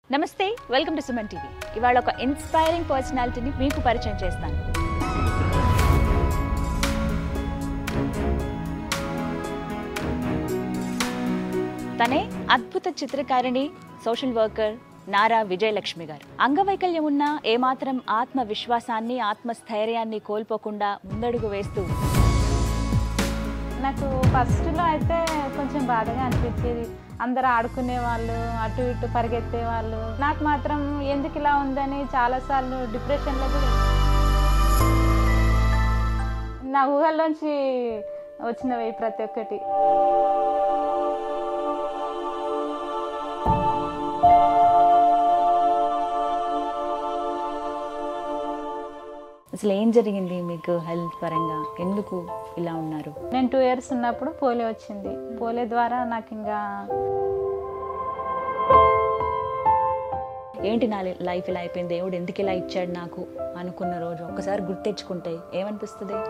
నమస్తే welcome to Suman TV ఇవాళ ఒక ఇన్స్పైరింగ్ పర్సనాలిటీని మీకు పరిచయం చేస్తాను తనే అద్భుత చిత్రకారిణి సోషల్ వర్కర్ నారా విజయలక్ష్మి గారు అంగవైకల్యం ఉన్న ఏమాత్రం ఆత్మవిశ్వాసాన్ని ఆత్మస్థైర్యాన్ని కోల్పోకుండా ముందడుగు వేస్తూ నాకు ఫస్ట్లో అయితే కొంచెం బాధగా అనిపించేది అందరూ ఆడుకునే వాళ్ళు అటు ఇటు పరిగెత్తే వాళ్ళు నాకు మాత్రం ఎందుకు ఇలా ఉందని చాలాసార్లు డిప్రెషన్లో కూడా నా ఊహల్లోంచి వచ్చినవి ప్రతి ఒక్కటి అసలు ఏం జరిగింది మీకు హెల్త్ పరంగా ఎందుకు ఇలా ఉన్నారు నేను టూ ఇయర్స్ ఉన్నప్పుడు పోలియో వచ్చింది పోలియో ద్వారా నాకు ఇంకా ఏంటి నా లైఫ్ ఇలా అయిపోయింది దేవుడు ఎందుకు ఇలా ఇచ్చాడు నాకు అనుకున్న రోజు ఒక్కసారి గుర్తెచ్చుకుంటే ఏమనిపిస్తుంది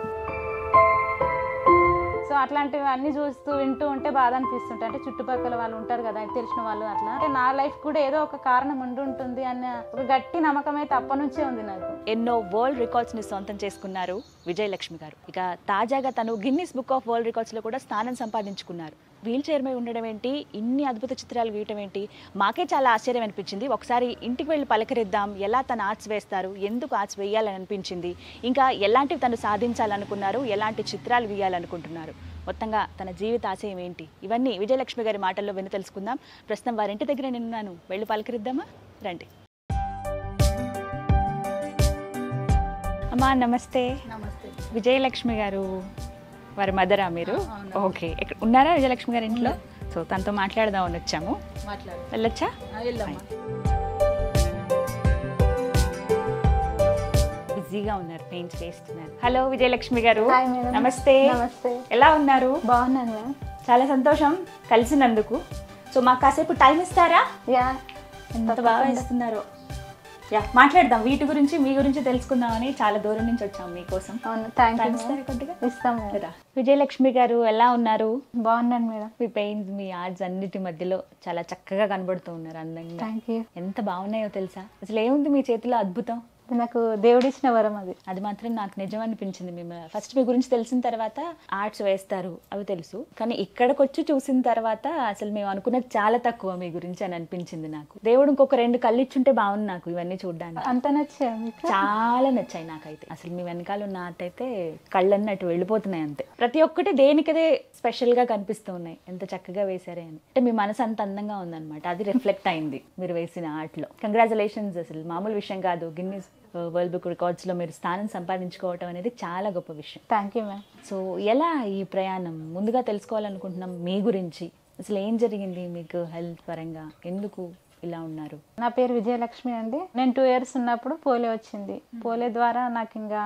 సో అట్లాంటివి అన్ని చూస్తూ వింటూ ఉంటే బాధ అనిపిస్తుంటాయి అంటే చుట్టుపక్కల వాళ్ళు ఉంటారు కదా తెలిసిన వాళ్ళు అట్లా అంటే నా లైఫ్ కూడా ఏదో ఒక కారణం ఉండి ఉంటుంది అన్న ఒక గట్టి నమ్మకం అయితే అప్పటి నుంచే ఉంది నాకు ఎన్నో వరల్డ్ రికార్డ్స్ ని సొంతం చేసుకున్నారు విజయలక్ష్మి గారు ఇక తాజాగా తను Guinness book of world records లో కూడా స్థానం సంపాదించుకున్నారు వీల్ చైర్ మీద ఉండడం ఏంటి ఇన్ని అద్భుత చిత్రాలు గీయటం ఏంటి మాకే చాలా ఆశ్చర్యం అనిపించింది ఒకసారి ఇంటికి వెళ్ళి పలకరిద్దాం ఎలా తను ఆర్ట్స్ వేస్తారు ఎందుకు ఆర్ట్స్ వేయాలని అనిపించింది ఇంకా ఎలాంటివి తను సాధించాలనుకున్నారు ఎలాంటి చిత్రాలు గీయాలనుకుంటున్నారు మొత్తంగా తన జీవిత ఆశయం ఏంటి ఇవన్నీ విజయలక్ష్మి గారి మాటల్లో విని తెలుసుకుందాం ప్రస్తుతం వారింటి దగ్గర నేనున్నాను వెళ్ళి పలకరిద్దామా రండి అమ్మా నమస్తే నమస్తే విజయలక్ష్మి గారు వారి మదరా మీరు ఓకే ఇక్కడ ఉన్నారా విజయలక్ష్మి గారి ఇంట్లో సో తనతో మాట్లాడదామని వచ్చాము మాట్లాడు వెళ్ళొచ్చా వెళ్ళమ్మా బిజీగా ఉన్నారు పెయింట్స్ వేస్తున్నారు హలో విజయలక్ష్మి గారు హాయ్ మేడం. నమస్తే నమస్తే ఎలా ఉన్నారు బాగున్నాను మ్యామ్ చాలా సంతోషం కలిసినందుకు సో మాకు కాసేపు టైం ఇస్తారా యా ఎంత బాగా ఇస్తున్నారో యా మాట్లాడదాం వీటి గురించి మీ గురించి తెలుసుకుందామని చాలా దూరం నుంచి వచ్చాం మీకోసం అవును థ్యాంక్ టైం యూ ఇస్తారా కొద్దిగా ఇస్తాం మేడం రా. విజయలక్ష్మి గారు ఎలా ఉన్నారు బాగున్నాను మేడం మీ పెయింట్స్ మీ ఆర్ట్స్ అన్నిటి మధ్యలో చాలా చక్కగా కనబడుతూ ఉన్నారు అందంగా థ్యాంక్ యూ ఎంత బాగున్నాయో తెలుసా అసలు ఏముంది మీ చేతిలో అద్భుతం నాకు దేవుడిచ్చిన వరం అది అది మాత్రం నాకు నిజం అనిపించింది మేము ఫస్ట్ మీ గురించి తెలిసిన తర్వాత ఆర్ట్స్ వేస్తారు అవి తెలుసు కానీ ఇక్కడికి వచ్చి చూసిన తర్వాత అసలు మేము అనుకున్నది చాలా తక్కువ మీ గురించి అని అనిపించింది నాకు దేవుడు ఇంకొక రెండు కళ్ళు ఇచ్చుంటే బాగుంది నాకు ఇవన్నీ చూడడానికి అంత నచ్చా మీకు చాలా నచ్చాయి నాకైతే అసలు మీ వెనకాల ఉన్న ఆర్ట్ అయితే కళ్ళన్నీ అటు వెళ్ళిపోతున్నాయి అంతే ప్రతి ఒక్కటి దేనికదే స్పెషల్ గా కనిపిస్తూ ఉన్నాయి ఎంత చక్కగా వేశారే అని అంటే మీ మనసు అంత అందంగా ఉందన్నమాట అది రిఫ్లెక్ట్ అయింది మీరు వేసిన ఆర్ట్ లో కంగ్రాచులేషన్స్ అసలు మామూలు విషయం కాదు గిన్నీస్ వరల్డ్ బుక్ రికార్డ్స్ లో మీరు స్థానం సంపాదించుకోవటం అనేది చాలా గొప్ప విషయం థ్యాంక్ యూ మ్యామ్ సో ఎలా ఈ ప్రయాణం ముందుగా తెలుసుకోవాలనుకుంటున్నాం మీ గురించి అసలు ఏం జరిగింది మీకు హెల్త్ పరంగా ఎందుకు ఇలా ఉన్నారు నా పేరు విజయలక్ష్మి అండి నేను టూ ఇయర్స్ ఉన్నప్పుడు పోలియో వచ్చింది పోలియో ద్వారా నాకు ఇంకా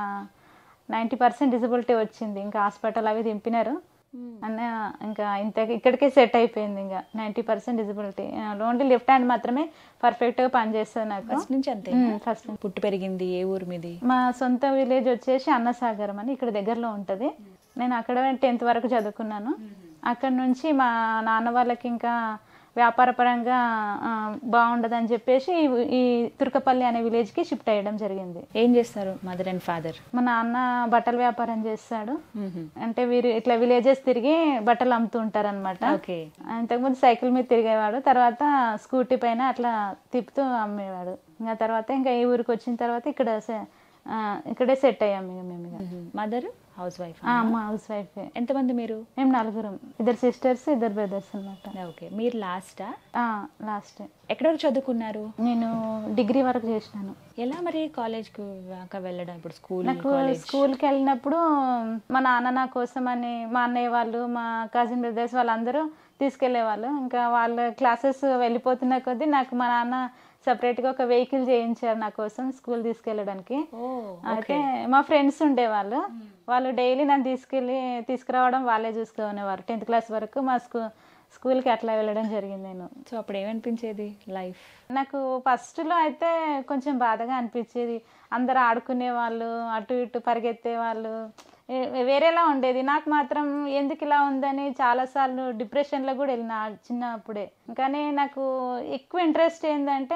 నైంటీ పర్సెంట్ డిజబిలిటీ వచ్చింది ఇంకా హాస్పిటల్ అవి దింపినారు అన్న ఇంకా ఇంత ఇక్కడికే సెట్ అయిపోయింది ఇంకా ninety percent disability only left hand మాత్రమే పర్ఫెక్ట్గా పనిచేస్తుంది నాకు ఫస్ట్ నుంచి అంతే ఫస్ట్ పుట్టి పెరిగింది ఏ ఊరు మీది మా సొంత విలేజ్ వచ్చేసి అన్నసాగరం అని ఇక్కడ దగ్గరలో ఉంటుంది నేను అక్కడ టెన్త్ వరకు చదువుకున్నాను అక్కడ నుంచి మా నాన్న వాళ్ళకి ఇంకా వ్యాపారపరంగా ఆ, బాగుండదని చెప్పేసి ఈ- ఈ తుర్కపల్లి అనే విలేజ్కి షిఫ్ట్ అయ్యడం జరిగింది ఏం చేస్తారు మదర్ అండ్ ఫాదర్ మా నాన్న బట్టల వ్యాపారం చేస్తాడు అంటే వీరు ఇట్లా విలేజెస్ తిరిగి బట్టలు అమ్ముతూ ఉంటారు అనమాట ఓకే ఇంతకుముందు సైకిల్ మీద తిరిగేవాడు తర్వాత స్కూటీ పైన అట్లా తిప్పుతూ అమ్మేవాడు ఇంకా తర్వాత ఇంకా ఈ ఊరికి వచ్చిన తర్వాత ఇక్కడ సె- ఆ, ఇక్కడే సెట్ అయ్యాము ఇక మేము ఇక మదర్ హౌస్ వైఫ్ ఆ, అమ్మ హౌస్ వైఫ్ ఎంతమంది మీరు మేము నలుగురం ఇద్దరు సిస్టర్స్ ఇద్దరు బ్రదర్స్ అనమాట ఓకే మీరు లాస్టా లాస్ట్ ఎక్కడ వరకు చదువుకున్నారు నేను డిగ్రీ వరకు చేసినాను ఎలా మరి కాలేజ్కి దాకా వెళ్ళడం ఇప్పుడు స్కూల్ నాకు కాలేజ్ స్కూల్కి వెళ్ళినప్పుడు మా నాన్న నా కోసం అని మా అన్నయ్య వాళ్ళు మా కజిన్ బ్రదర్స్ వాళ్ళందరూ తీసుకెళ్లేవాళ్ళు ఇంకా వాళ్ళ క్లాసెస్ వెళ్ళిపోతున్న కొద్దీ నాకు మా నాన్న సపరేట్గా ఒక వెహికల్ చేయించారు నా కోసం స్కూల్ తీసుకెళ్ళడానికి ఓ అయితే మా ఫ్రెండ్స్ ఉండేవాళ్ళు వాళ్ళు డైలీ నన్ను తీసుకెళ్ళి తీసుకురావడం వాళ్ళే చూసుకునేవారు టెన్త్ క్లాస్ వరకు మా స్కూల్ స్కూల్కి అట్లా వెళ్ళడం జరిగింది నేను సో అప్పుడు ఏమనిపించేది లైఫ్ నాకు ఫస్ట్లో అయితే కొంచెం బాధగా అనిపించేది అందరు ఆడుకునే వాళ్ళు అటు ఇటు పరిగెత్తే వాళ్ళు ఏ- వేరేలా ఉండేది నాకు మాత్రం ఎందుకు ఇలా ఉందని చాలాసార్లు డిప్రెషన్లో కూడా వెళ్ళిన ఆ చిన్నప్పుడే కానీ నాకు ఎక్కువ ఇంట్రెస్ట్ ఏంటంటే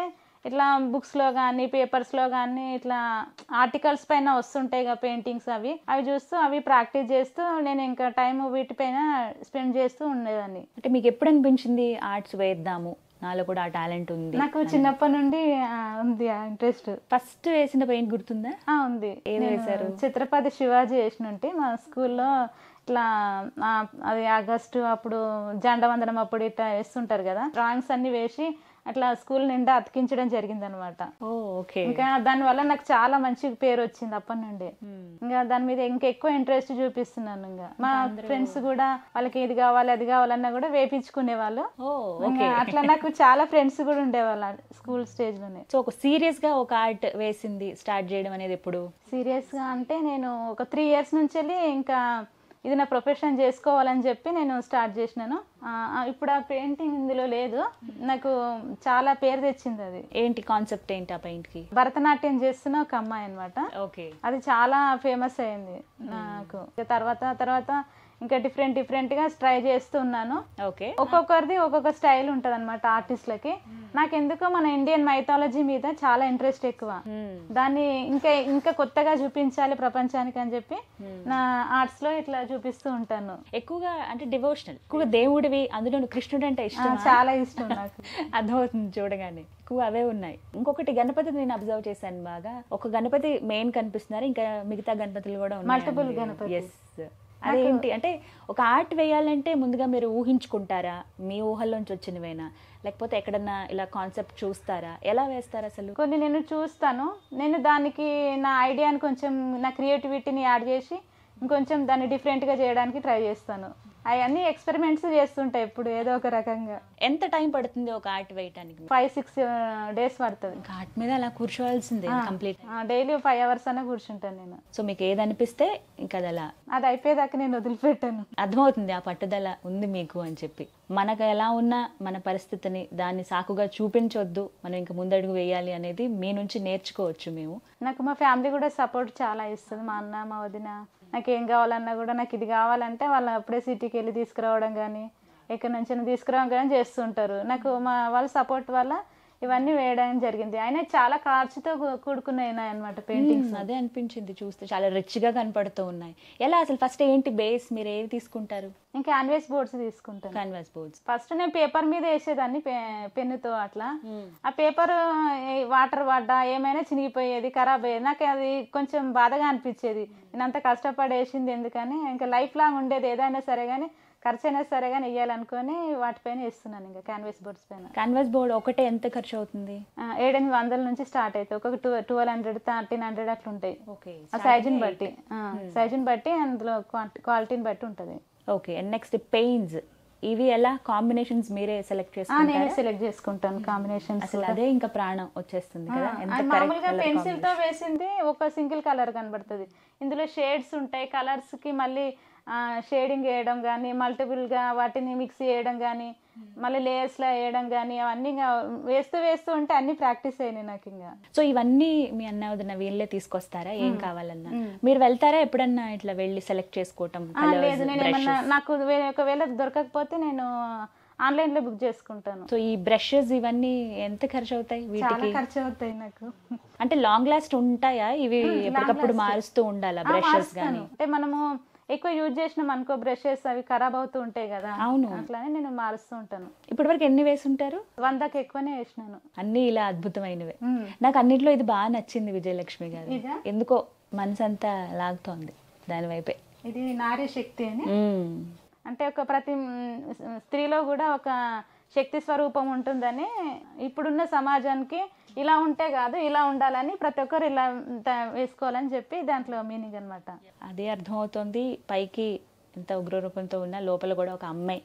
ఇట్లా బుక్స్లో కానీ పేపర్స్లో కానీ ఇట్లా ఆర్టికల్స్ పైన వస్తుంటాయి కదా పెయింటింగ్స్ అవి అవి చూస్తూ అవి ప్రాక్టీస్ చేస్తూ నేను ఇంకా టైం వీటిపైన స్పెండ్ చేస్తూ ఉండేదాన్ని అంటే మీకు ఎప్పుడు అనిపించింది ఆర్ట్స్ వేద్దాము నాలో కూడా ఆ టాలెంట్ ఉంది నాకు చిన్నప్పటి నుండి ఆ, ఉంది ఆ ఇంట్రెస్ట్ ఫస్ట్ వేసిన పెయింట్ గుర్తుందా ఆ, ఉంది ఏది నేను వేశారు? ఛత్రపతి శివాజీ వేసినుంటే మా స్కూల్లో ఇట్లా ఆ, అది ఆగస్టు అప్పుడు జెండా వందనం అప్పుడు ఇట్లా వేస్తుంటారు కదా డ్రాయింగ్స్ అన్ని వేసి అట్లా స్కూల్ నిండా అతికించడం జరిగింది అనమాట ఓ ఓకే ఇంకా దానివల్ల నాకు చాలా మంచి పేరు వచ్చింది అప్పటి నుండి ఇంకా దాని మీద ఇంకా ఎక్కువ ఇంట్రెస్ట్ చూపిస్తున్నాను ఇంకా మా ఫ్రెండ్స్ కూడా వాళ్ళకి ఇది కావాలి అది కావాలన్నా కూడా వేపించుకునే వాళ్ళు ఓ ఇంకా అట్లా నాకు చాలా ఫ్రెండ్స్ కూడా ఉండేవాళ్ళు స్కూల్ స్టేజ్ లోనే సో ఒక సీరియస్ గా ఒక ఆర్ట్ వేసింది స్టార్ట్ చేయడం అనేది ఎప్పుడు సీరియస్ గా అంటే నేను ఒక త్రీ ఇయర్స్ నుంచి వెళ్ళి ఇంకా ఇది నా ప్రొఫెషన్ చేసుకోవాలని చెప్పి నేను స్టార్ట్ చేసినాను ఆ, ఆ, ఇప్పుడు ఆ పెయింటింగ్ ఇందులో లేదు నాకు చాలా పేరు తెచ్చింది అది ఏంటి కాన్సెప్ట్ ఏంటి ఆ పెయింట్ కి భరతనాట్యం చేస్తున్న ఒక అమ్మాయి అనమాట ఓకే అది చాలా ఫేమస్ అయింది నాకు ఇక తర్వాత తర్వాత ఇంకా డిఫరెంట్ డిఫరెంట్ గా ట్రై చేస్తూ ఉన్నాను ఓకే ఒక్కొక్కరిది ఒక్కొక్క స్టైల్ ఉంటది అనమాట ఆర్టిస్ట్లకి నాకు ఎందుకో మన ఇండియన్ మైథాలజీ మీద చాలా ఇంట్రెస్ట్ ఎక్కువ దాన్ని ఇంకా ఇంకా కొత్తగా చూపించాలి ప్రపంచానికి అని చెప్పి నా ఆర్ట్స్ లో ఇట్లా చూపిస్తూ ఉంటాను ఎక్కువగా అంటే డివోషనల్ ఎక్కువగా దేవుడివి అందులో కృష్ణుడు అంటే ఆ, ఇష్టం చాలా ఇష్టం నాకు అర్థమవుతుంది చూడగానే ఎక్కువ అవే ఉన్నాయి ఇంకొకటి గణపతి నేను అబ్జర్వ్ చేశాను బాగా ఒక గణపతి మెయిన్ కనిపిస్తున్నారు ఇంకా మిగతా గణపతులు కూడా Multiple గణపతి. ఎస్ అదేంటి అంటే ఒక ఆర్ట్ వేయాలంటే ముందుగా మీరు ఊహించుకుంటారా మీ ఊహల్లోంచి వచ్చినవేనా లేకపోతే ఎక్కడన్నా ఇలా కాన్సెప్ట్ చూస్తారా ఎలా వేస్తారు అసలు కొన్ని నేను చూస్తాను నేను దానికి నా ఐడియాని కొంచెం నా క్రియేటివిటీని యాడ్ చేసి ఇంకొంచెం దాన్ని డిఫరెంట్గా చేయడానికి ట్రై చేస్తాను అవన్నీ ఎక్స్పెరిమెంట్స్ చేస్తుంటాయి ఇప్పుడు ఏదో ఒక రకంగా ఎంత టైం పడుతుంది ఒక ఆర్ట్ వేయటానికి ఫైవ్ సిక్స్ డేస్ పడుతుంది ఆర్ట్ మీద అలా కూర్చోవాల్సిందే కంప్లీట్ డైలీ ఫైవ్ అవర్స్ అన్న కూర్చుంటాను నేను సో మీకు ఏది అనిపిస్తే ఇంకా అది అలా అది అయిపోయేదాకా నేను వదిలిపెట్టాను అర్థమవుతుంది ఆ పట్టుదల ఉంది మీకు అని చెప్పి మనకు ఎలా ఉన్నా మన పరిస్థితిని దాన్ని సాకుగా చూపించొద్దు మనం ఇంకా ముందడుగు వేయాలి అనేది మీ నుంచి నేర్చుకోవచ్చు మేము నాకు మా ఫ్యామిలీ కూడా సపోర్ట్ చాలా ఇస్తుంది మా అన్న మా వదిన నాకు ఏం కావాలన్నా కూడా నాకు ఇది కావాలంటే వాళ్ళు అప్పుడే సిటీకి వెళ్ళి తీసుకురావడం కానీ ఎక్కడి నుంచి తీసుకురావడం కానీ చేస్తుంటారు నాకు మా వాళ్ళ సపోర్ట్ వల్ల ఇవన్నీ వేయడం జరిగింది అయినా చాలా ఖర్చుతో కూ- కూడుకున్నాయి అనమాట పెయింటింగ్స్ అదే అనిపించింది చూస్తే చాలా రిచ్ గా కనపడుతూ ఉన్నాయి ఎలా అసలు ఫస్ట్ ఏంటి బేస్ మీరు ఏవి తీసుకుంటారు ఇంకా క్యాన్వాస్ బోర్డ్స్ తీసుకుంటాను కాన్వాస్ బోర్డ్స్ ఫస్ట్ నేను పేపర్ మీద వేసేదాన్ని పె- పెన్నుతో అట్లా ఆ పేపర్ వాటర్ పడ్డా ఏమైనా చినిగిపోయేది ఖరాబ్ అయ్యేది నాకు అది కొంచెం బాధగా అనిపించేది నేను అంత కష్టపడి వేసింది ఎందుకని ఇంకా లైఫ్ లాంగ్ ఉండేది ఏదైనా సరే కానీ ఖర్చు అయినా సరే కానీ వేయాలనుకొని వాటిపైన వేస్తున్నాను ఇంకా క్యాన్వాస్ బోర్డ్స్ పైన కాన్వాస్ బోర్డ్ ఒకటే ఎంత ఖర్చు అవుతుంది ఆ, ఏడెనిమిది వందల నుంచి స్టార్ట్ అవుతాయి ఒక్కొక్క two twelve hundred thirteen hundred అట్లా ఉంటాయి ఓకే ఆ సైజుని బట్టి సైజుని బట్టి అందులో క్వాలిటీని బట్టి ఉంటుంది ఓకే అండ్ నెక్స్ట్ పెయిన్స్ ఇవి ఎలా కాంబినేషన్స్ మీరే సెలెక్ట్ ఆ, చేసుకుంటారా నేనే సెలెక్ట్ చేసుకుంటాను కాంబినేషన్స్ అసలు అదే ఇంకా ప్రాణం వచ్చేస్తుంది కదా ఎంత అది కరెక్ట్ మామూలుగా పెన్సిల్ తో వేసింది ఒక సింగిల్ కలర్ కనబడుతుంది ఇందులో షేడ్స్ ఉంటాయి కలర్స్ కి మళ్ళీ షేడింగ్ వేయడం కానీ మల్టిపుల్ గా వాటిని మిక్స్ చేయడం కానీ మళ్ళీ లేయర్స్ లా వేయడం కానీ అవన్నీ ఇంకా వేస్తూ వేస్తూ ఉంటే అన్ని ప్రాక్టీస్ అయినాయి నాకు ఇంకా సో ఇవన్నీ మీ అన్న వదిన వీళ్ళే తీసుకొస్తారా ఏం కావాలన్నా మీరు వెళ్తారా ఎప్పుడన్నా ఇట్లా వెళ్ళి సెలెక్ట్ చేసుకోవటం ఆ, లేదు నేను ఏమన్నా నాకు వే- ఒకవేళ దొరకకపోతే నేను ఆన్లైన్ లో బుక్ చేసుకుంటాను సో ఈ బ్రషెస్ ఇవన్నీ ఎంత ఖర్చు అవుతాయి చాలా వీటికి ఖర్చు అవుతాయి నాకు అంటే లాంగ్ లాస్ట్ ఉంటాయా ఇవి ఎప్పటికప్పుడు మారుస్తూ ఉండాలా ఆ, బ్రషెస్ మారుస్తాను. కానీ అంటే మనము ఎక్కువ యూజ్ చేసినాం అనుకో బ్రషెస్ అవి ఖరాబ్ అవుతూ ఉంటాయి కదా అవును. అట్లానే నేను మారుస్తూ ఉంటాను ఇప్పటి వరకు ఎన్ని వేసుంటారు వందకి ఎక్కువనే వేసినాను అన్ని ఇలా అద్భుతమైనవే మ్మ్. నాకు అన్నిట్లో ఇది బాగా నచ్చింది విజయలక్ష్మి గారు ఇదా? ఎందుకో మనసంతా లాగుతోంది దాని వైపే ఇది నారీ శక్తి అని మ్మ్. అంటే ఒక ప్రతి మ్, స్త్రీలో కూడా ఒక శక్తి స్వరూపం ఉంటుందని ఇప్పుడున్న సమాజానికి ఇలా ఉంటే కాదు ఇలా ఉండాలని ప్రతి ఒక్కరు ఇలా ద- వేసుకోవాలని చెప్పి దాంట్లో మీనింగ్ అనమాట అదే అర్థమవుతోంది పైకి ఎంత ఉగ్రరూపంతో ఉన్నా లోపల కూడా ఒక అమ్మాయి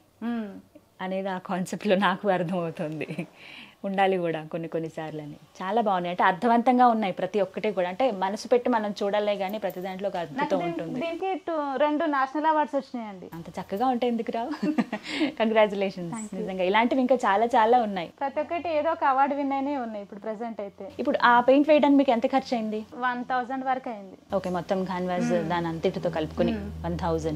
అనేది ఆ కాన్సెప్ట్లో నాకు అర్థమవుతుంది ఉండాలి కూడా కొన్ని కొన్నిసార్లు అని చాలా బాగున్నాయి అంటే అర్థవంతంగా ఉన్నాయి ప్రతి ఒక్కటి కూడా అంటే మనసు పెట్టి మనం చూడాలే కానీ ప్రతి దాంట్లో ఒక అద్భుతం ఉంటుంది దీనికి టూ రెండు నేషనల్ అవార్డ్స్ వచ్చినాయండి అంత చక్కగా ఉంటాయి ఎందుకు రావు కంగ్రాచులేషన్స్ నిజంగా ఇలాంటివి ఇంకా చాలా చాలా ఉన్నాయి ప్రతి ఒక్కటి ఏదో ఒక అవార్డు విన్ అయినే ఉన్నాయి ఇప్పుడు ప్రెసెంట్ అయితే ఇప్పుడు ఆ పెయింట్ వేయడానికి మీకు ఎంత ఖర్చు అయింది వన్ థౌజండ్ వరకు అయింది ఓకే మొత్తం కాన్వాస్ దాని అంతటితో కలుపుకుని వన్ థౌజండ్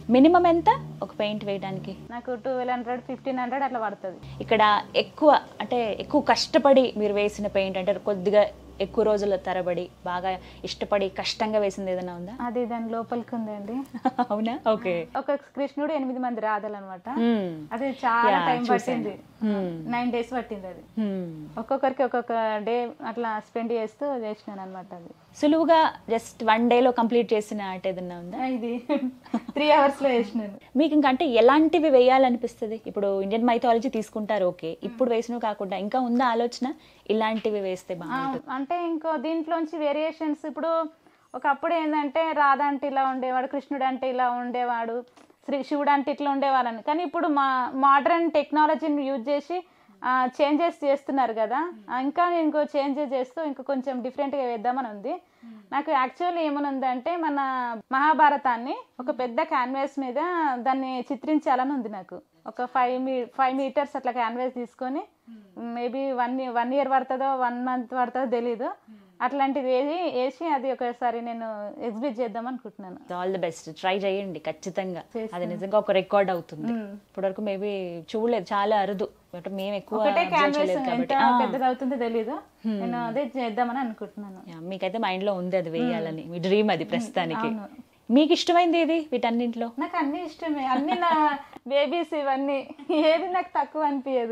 మినిమం ఎంత ఒక పెయింట్ వేయడానికి నాకు ట్వెల్వ్ హండ్రెడ్ ఫిఫ్టీన్ హండ్రెడ్ అట్లా పడుతుంది ఇక్కడ ఎక్కువ అంటే ఎక్కువ కష్టపడి మీరు వేసిన పెయింట్ అంటే కొద్దిగా ఎక్కువ రోజుల తరబడి బాగా ఇష్టపడి కష్టంగా వేసింది ఏదైనా ఉందా అది దాని లోపలికి ఉందండి అవునా ఓకే ఒక కృష్ణుడు ఎనిమిది మంది రాధలు అనమాట Hmm. అది చాలా Yeah, టైం చూశాను. పట్టింది Hmm. నైన్ డేస్ పట్టింది అది Hmm. ఒక్కొక్కరికి ఒక్కొక్క డే అట్లా స్పెండ్ చేస్తూ చేసినాను అనమాట అది సులువుగా జస్ట్ వన్ డేలో కంప్లీట్ చేసిన ఆర్ట్ ఏదన్నా ఉందా ఇది త్రీ అవర్స్ లో చేసినాను మీకు ఇంకా అంటే ఎలాంటివి వేయాలనిపిస్తుంది ఇప్పుడు ఇండియన్ మైథాలజీ తీసుకుంటారు ఓకే ఇప్పుడు వేసినవి కాకుండా ఇంకా ఉందా ఆలోచన ఇలాంటివి వేస్తే ఆ, బాగుంటుంది అంటే ఇంకో దీంట్లోంచి వేరియేషన్స్ ఇప్పుడు ఒకప్పుడు ఏంటంటే రాధ అంటే ఇలా ఉండేవాడు కృష్ణుడు అంటే ఇలా ఉండేవాడు శ్రీ శివుడు అంటే ఇట్లా ఉండేవాళ్ళని కానీ ఇప్పుడు మా మోడర్న్ టెక్నాలజీని యూజ్ చేసి చేంజెస్ చేస్తున్నారు కదా ఆ, ఇంకా నేను ఇంకో చేంజెస్ చేస్తూ ఇంకా కొంచెం డిఫరెంట్గా వేద్దామని ఉంది నాకు యాక్చువల్లీ ఏమనుందంటే మన మహాభారతాన్ని ఒక పెద్ద క్యాన్వాస్ మీద దాన్ని చిత్రించాలని ఉంది నాకు ఒక ఫైవ్ మీ ఫైవ్ మీటర్స్ అట్లా క్యాన్వాస్ తీసుకొని మేబీ వన్ వన్ ఇయర్ పడుతుందో వన్ మంత్ పడుతుందో తెలీదు అట్లాంటిది వేసి వేసి అది ఒకసారి నేను ఎగ్జిబిట్ చేద్దాం అనుకుంటున్నాను ఆల్ ది బెస్ట్ ట్రై చేయండి ఖచ్చితంగా చేస్తాను. అది నిజంగా ఒక రికార్డ్ అవుతుంది మ్మ్. ఇప్పటివరకు మేబీ చూడలేదు చాలా అరుదు అంటే మేము ఎక్కువ ఒకటే observe క్యాన్వాస్ చేయలేదు ఎంత కాబట్టి ఆ, పెద్దది అవుతుందో తెలీదు నేను అదే చేద్దామని అనుకుంటున్నాను యా, మీకైతే మైండ్ లో ఉంది అది వేయాలని మీ డ్రీమ్ అది ప్రస్తుతానికి అవును. మీకు ఇష్టమైంది ఏది వీటన్నింటిలో నాకు అన్ని ఇష్టమే అన్ని నా బేబీస్ ఇవన్నీ ఏది నాకు తక్కువ అనిపించదు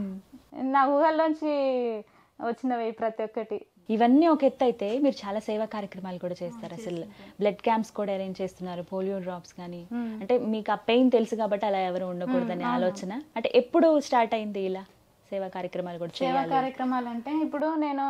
నా ఊహల్లోంచి వచ్చినవి ప్రతి ఒక్కటి ఇవన్నీ ఒక ఎత్తు అయితే మీరు చాలా సేవా కార్యక్రమాలు కూడా చేస్తారు అసలు బ్లడ్ క్యాంప్స్ కూడా అరేంజ్ చేస్తున్నారు పోలియో డ్రాప్స్ కానీ అంటే మీకు ఆ పెయిన్ తెలుసు కాబట్టి అలా ఎవరు ఉండకూడదనే ఆలోచన అంటే ఎప్పుడు స్టార్ట్ అయింది ఇలా సేవా కార్యక్రమాలు కూడా సేవా చేయాలి కార్యక్రమాలు అంటే ఇప్పుడు నేను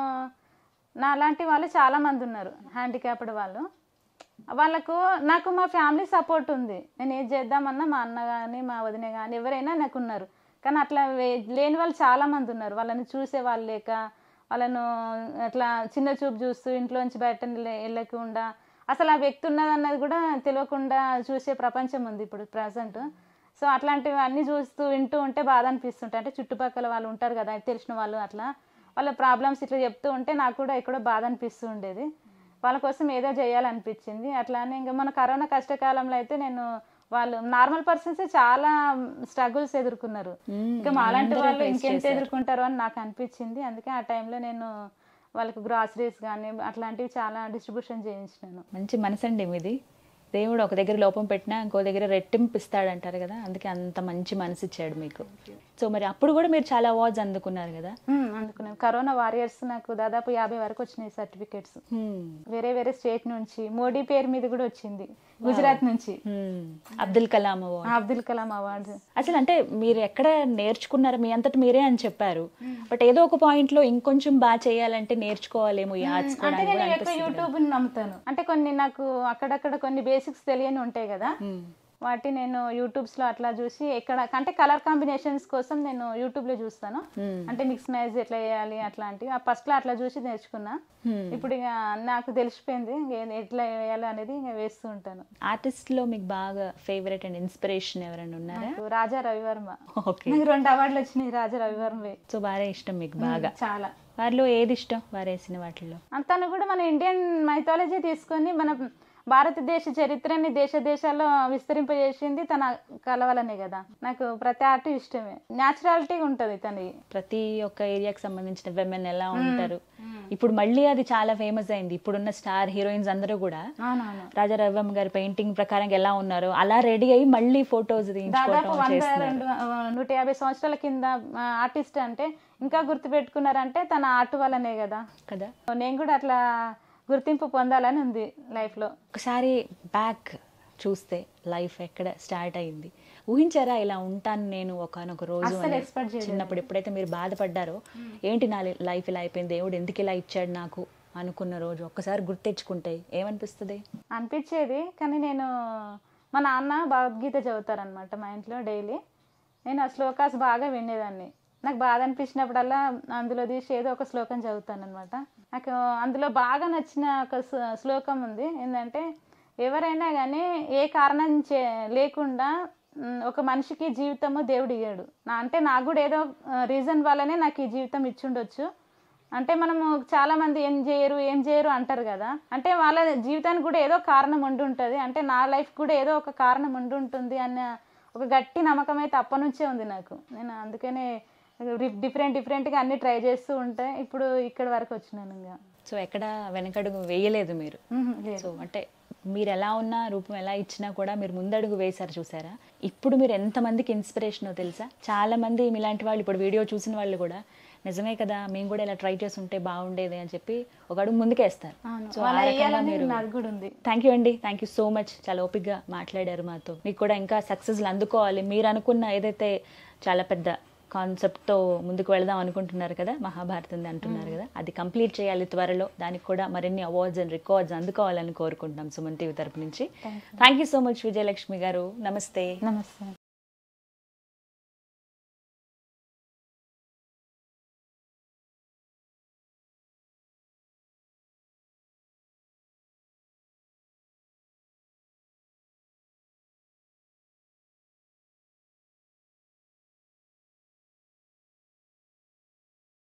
నా లాంటి వాళ్ళు చాలా మంది ఉన్నారు హ్యాండిక్యాప్డ్ వాళ్ళు వాళ్ళకు నాకు మా ఫ్యామిలీ సపోర్ట్ ఉంది నేను ఏది చేద్దామన్నా మా అన్న కానీ మా వదిన కానీ ఎవరైనా నాకు ఉన్నారు కానీ అట్లా వే- లేని వాళ్ళు చాలా మంది ఉన్నారు వాళ్ళని చూసే వాళ్ళు లేక వాళ్ళను అట్లా చిన్న చూపు చూస్తూ ఇంట్లోంచి బయట నిల- వెళ్ళకుండా అసలు ఆ వ్యక్తి ఉన్నదన్నది కూడా తెలియకుండా చూసే ప్రపంచం ఉంది ఇప్పుడు ప్రజెంట్ సో అట్లాంటివి అన్నీ చూస్తూ వింటూ ఉంటే బాధ అనిపిస్తుంటాయి అంటే చుట్టుపక్కల వాళ్ళు ఉంటారు కదా తెలిసిన వాళ్ళు అట్లా వాళ్ళ ప్రాబ్లమ్స్ ఇట్లా చెప్తూ ఉంటే నాకు కూడా ఎక్కడో బాధ అనిపిస్తూ ఉండేది వాళ్ళ కోసం ఏదో చేయాలనిపించింది అట్లానే ఇంకా మన కరోనా కష్టకాలంలో అయితే నేను వాళ్ళు నార్మల్ పర్సన్స్ చాలా స్ట్రగుల్స్ ఎదుర్కొన్నారు మ్మ్. ఇంకా మాలాంటి అందరూ వాళ్ళు face ఇంకెంత చేశారు. ఎదుర్కొంటారో అని నాకు అనిపించింది అందుకే ఆ టైంలో నేను వాళ్ళకి గ్రాసరీస్ కానీ అట్లాంటివి చాలా డిస్ట్రిబ్యూషన్ చేయించినాను మంచి మనసండి మీది దేవుడు ఒక దగ్గర లోపం పెట్టినా ఇంకో దగ్గర రెట్టింపు ఇస్తాడంటారు కదా అందుకే అంత మంచి మనసు ఇచ్చాడు మీకు సో మరి అప్పుడు కూడా మీరు చాలా అవార్డ్స్ అందుకున్నారు కదా మ్మ్, అందుకున్నాను కరోనా వారియర్స్ నాకు దాదాపు యాభై వరకు వచ్చినాయి సర్టిఫికేట్స్ హ్మ్. వేరే వేరే స్టేట్ నుంచి మోడీ పేరు మీద కూడా వచ్చింది గుజరాత్ నుంచి హ్మ్. అబ్దుల్ కలాం అవార్డ్ అబ్దుల్ కలాం అవార్డు అసలు అంటే మీరు ఎక్కడ నేర్చుకున్నారు మీ అంతటి మీరే అని చెప్పారు బట్ ఏదో ఒక పాయింట్ లో ఇంకొంచెం బాగా చేయాలంటే నేర్చుకోవాలేమో ఈ ఆర్ట్స్ కూడా అంటే అని కూడా నేను ఎక్కువ అనిపిస్తుంది కదా. యూట్యూబ్ నమ్ముతాను అంటే కొన్ని నాకు అక్కడక్కడ కొన్ని బేసిక్స్ తెలియని ఉంటాయి కదా హ్మ్. వాటి నేను యూట్యూబ్స్ లో అట్లా చూసి ఎక్కడ అంటే కలర్ కాంబినేషన్స్ కోసం నేను యూట్యూబ్ లో చూస్తాను Hmm. అంటే మిక్స్ మ్యాచ్ ఎట్లా చేయాలి అట్లాంటివి ఆ ఫస్ట్ లో అట్లా చూసి నేర్చుకున్నా Hmm. ఇప్పుడు ఇక నాకు తెలిసిపోయింది ఇంక ఎట్లా వేయాలి అనేది ఇంకా వేస్తూ ఉంటాను ఆర్టిస్ట్ లో మీకు బాగా ఫేవరెట్ అండ్ ఇన్స్పిరేషన్ ఎవరైనా ఉన్నారా నాకు రాజా రవివర్మ ఓకే నాకు రెండు అవార్డులు వచ్చినాయి రాజా రవివర్మవే సో బాగా ఇష్టం మీకు బాగా చాలా వారిలో ఏది ఇష్టం వారు వేసిన వాటిల్లో తను కూడా మన ఇండియన్ మైథాలజీ తీసుకొని మన భారతదేశ చరిత్రని దేశ దేశాల్లో విస్తరింపజేసింది తన కలవలనే కదా నాకు ప్రతి ఆర్ట్ ఇష్టమే న్యాచురాలిటీ ఉంటది తనది ప్రతి ఒక్క ఏరియాకి సంబంధించిన విమెన్ ఎలా ఉంటారు ఇప్పుడు మళ్ళీ అది చాలా ఫేమస్ అయింది ఇప్పుడున్న స్టార్ హీరోయిన్స్ అందరూ కూడా అవునవును రాజా రవివర్మ గారి పెయింటింగ్ ప్రకారం ఎలా ఉన్నారు అలా రెడీ అయ్యి మళ్ళీ ఫొటోస్ దాదాపు తీయించుకోవటం వంద చేస్తున్నారు రెండు ఆ, నూట యాభై సంవత్సరాల కింద ఆర్టిస్ట్ అంటే ఇంకా గుర్తు పెట్టుకున్నారంటే తన ఆర్ట్ వల్లనే కదా కదా నేను కూడా అట్లా గుర్తింపు పొందాలని ఉంది లైఫ్ లో ఒకసారి బ్యాక్ చూస్తే లైఫ్ ఎక్కడ స్టార్ట్ అయింది ఊహించారా ఇలా ఉంటాను నేను ఒకనొక రోజు అస్సలు అని? expect చేయలేదు. చిన్నప్పుడు ఎప్పుడైతే మీరు బాధపడ్డారో ఏంటి నా లైఫ్ ఇలా అయిపోయింది దేవుడు ఎందుకు ఇలా ఇచ్చాడు నాకు అనుకున్న రోజు ఒక్కసారి గుర్తెచ్చుకుంటే ఏమనిపిస్తుంది అనిపించేది కానీ నేను మా నాన్న భగవద్గీత చదువుతారనమాట మా ఇంట్లో డైలీ నేను ఆ శ్లోకాస్ బాగా వినేదాన్ని నాకు బాధ అనిపించినప్పుడల్లా అందులో తీసి ఏదో ఒక శ్లోకం చదువుతాను అనమాట నాకు అందులో బాగా నచ్చిన ఒక శ్లో- శ్లోకం ఉంది ఏంటంటే ఎవరైనా కానీ ఏ కారణం చే లేకుండా మ్, ఒక మనిషికి జీవితము దేవుడు ఇయ్యాడు నా అంటే నాకు కూడా ఏదో రీజన్ వల్లనే నాకు ఈ జీవితం ఇచ్చుండొచ్చు అంటే మనము చాలా మంది ఏం చేయరు ఏం చేయరు అంటారు కదా అంటే వాళ్ళ జీవితానికి కూడా ఏదో కారణం ఉండి ఉంటుంది అంటే నా లైఫ్ కూడా ఏదో ఒక కారణం ఉండి ఉంటుంది అన్న ఒక గట్టి నమ్మకం అయితే అప్పటి నుంచే ఉంది నాకు నేను అందుకనే డిఫరెంట్ డిఫరెంట్గా అన్ని ట్రై చేస్తూ ఉంటే ఇప్పుడు ఇక్కడ వరకు వచ్చినాను ఇంకా సో ఎక్కడ వెనకడుగు వేయలేదు మీరు మ్మ్, లేదు. సో అంటే మీరు ఎలా ఉన్నా రూపం ఎలా ఇచ్చినా కూడా మీరు ముందడుగు వేశారు చూసారా ఇప్పుడు మీరు ఎంతమందికి ఇన్స్పిరేషనో తెలుసా చాలా మంది మీలాంటి వాళ్ళు ఇప్పుడు వీడియో చూసిన వాళ్ళు కూడా నిజమే కదా మేము కూడా ఇలా ట్రై చేసి ఉంటే బాగుండేది అని చెప్పి ఒక అడుగు ముందుకేస్తారు అవును సో ఆ వాళ్ళ రకంగా వేయాలని మీరు నాది కూడా ఉంది థ్యాంక్ యూ అండి థ్యాంక్ యూ సో మచ్ చాలా ఓపిక్గా మాట్లాడారు మాతో మీకు కూడా ఇంకా సక్సెస్లు అందుకోవాలి మీరు అనుకున్న ఏదైతే చాలా పెద్ద కాన్సెప్ట్తో ముందుకు వెళదాం అనుకుంటున్నారు కదా మహాభారతం అంటున్నారు కదా అది కంప్లీట్ చేయాలి త్వరలో దానికి కూడా మరిన్ని అవార్డ్స్ అండ్ రికార్డ్స్ అందుకోవాలని కోరుకుంటున్నాం సుమన్ టీవీ తరపు నుంచి thank you so much Vijayalakshmi గారు నమస్తే నమస్తే